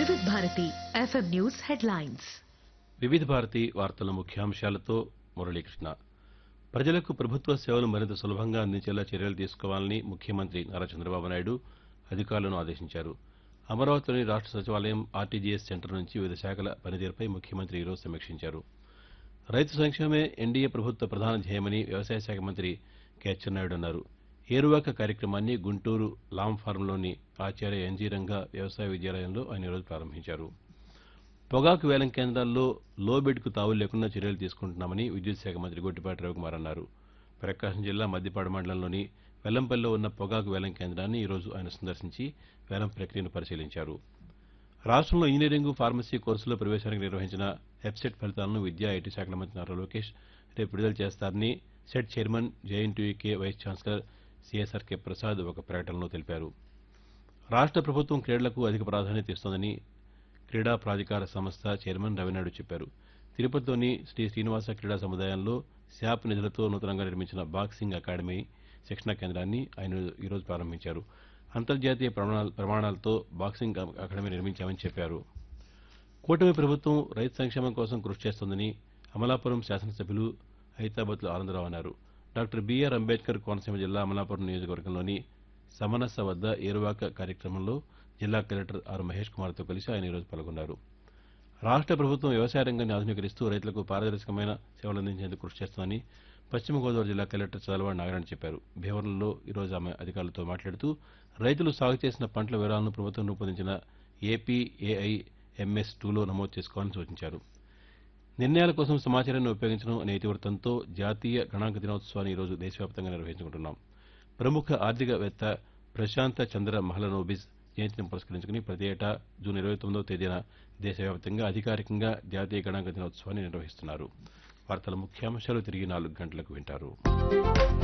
Vividh Bharati FM news headlines Vividh Bharati వార్తల ముఖ్యాంశాలతో మురళీకృష్ణ ప్రజలకు ప్రభుత్వ సేవలు మరింత సులభంగా అందించేలా చర్యలు తీసుకోవాలని ముఖ్యమంత్రి నారా చంద్రబాబు నాయుడు అధికారులను ఆదేశించారు అమరావతిలోని రాష్ట సచివాలయం ఆర్టీజీఎస్ సెంటర్ నుంచి వివిధ శాఖల పనితీరుపై ముఖ్యమంత్రి ఈరోజు సమీక్షించారు రైతు సంక్షేమమే ఎన్డీఏ ప్రభుత్వ ప్రధాన ధ్యేయమని వ్యవసాయ శాఖ మంత్రి కె అచ్చెన్నాయుడు అన్నారు ఏరువాక కార్యక్రమాన్ని గుంటూరు లాం ఫారంలోని ఆచార్య ఎన్జీ రంగా వ్యవసాయ విద్యాలయంలో ఆయన ఈరోజు ప్రారంభించారు పొగాకు వేలం కేంద్రాల్లో లో బెడ్కు తావు లేకుండా చర్యలు తీసుకుంటున్నామని విద్యుత్ శాఖ మంత్రి గొట్టిపాటి రవికుమార్ అన్నారు ప్రకాశం జిల్లా మద్దిపాడు మండలంలోని వెల్లంపల్లిలో ఉన్న పొగాకు వేలం కేంద్రాన్ని ఈరోజు ఆయన సందర్శించి వేలం ప్రక్రియను పరిశీలించారు రాష్ట్రంలో ఇంజనీరింగ్ ఫార్మసీ కోర్సులో ప్రవేశానికి నిర్వహించిన వెబ్సెట్ ఫలితాలను విద్యా ఐటీ శాఖల మంత్రి నారా లోకేష్ రేపు విడుదల చేస్తారని SET chairman JNTUK vice chancellor CSR K Prasad ఒక ప్రకటనలో తెలిపారు రాష్ట్ర ప్రభుత్వం క్రీడలకు అధిక ప్రాధాన్యత ఇస్తోందని క్రీడా ప్రాధికార సంస్థ చైర్మన్ రవినాయుడు చెప్పారు తిరుపతిలోని శ్రీ శ్రీనివాస క్రీడా సముదాయంలో శాప్ నిధులతో నూతనంగా నిర్మించిన బాక్సింగ్ అకాడమీ శిక్షణా కేంద్రాన్ని ఆయన ఈరోజు ప్రారంభించారు అంతర్జాతీయ ప్రమాణాల- ప్రమాణాలతో బాక్సింగ్ అకాడమీ నిర్మించామని చెప్పారు కూటమి ప్రభుత్వం రైతు సంక్షేమం కోసం కృషి చేస్తోందని అమలాపురం శాసనసభ్యులు హైదరాబాద్లో ఆనందరావు అన్నారు డాక్టర్ బీఆర్ అంబేద్కర్ కోనసీమ జిల్లా అమలాపురం నియోజకవర్గంలోని సమనస వద్ద ఏరువాక కార్యక్రమంలో జిల్లా కలెక్టర్ ఆర్ మహేష్ కుమార్తో కలిసి ఆయన ఈరోజు పాల్గొన్నారు రాష్ట్ర ప్రభుత్వం వ్యవసాయ రంగాన్ని ఆధునీకరిస్తూ రైతులకు పారదర్శకమైన సేవలు అందించేందుకు కృషి చేస్తోందని పశ్చిమ గోదావరి జిల్లా కలెక్టర్ చదలవాడి నాగరాణ్ చెప్పారు భీమవరంలో ఈరోజు ఆమె అధికారులతో మాట్లాడుతూ రైతులు సాగు చేసిన పంటల వివరాలను ప్రభుత్వం రూపొందించిన ఏపీఏఐ ఎంఎస్ టూలో నమోదు చేసుకోవాలని సూచించారు నిర్ణయాల కోసం సమాచారాన్ని ఉపయోగించడం అనే ఇతివృత్తంతో జాతీయ గణాంక దినోత్సవాన్ని ఈరోజు దేశవ్యాప్తంగా నిర్వహించుకుంటున్నాం ప్రముఖ ఆర్థికవేత్త ప్రశాంత చంద్ర మహలనోబిస్ జయంతిని పురస్కరించుకుని ప్రతి ఏటా జూన్ ఇరవై తొమ్మిదవ తేదీన దేశవ్యాప్తంగా అధికారికంగా జాతీయ గణాంక దినోత్సవాన్ని నిర్వహిస్తున్నారు వార్తల ముఖ్యాంశాలు తిరిగి నాలుగు గంటలకు వింటారు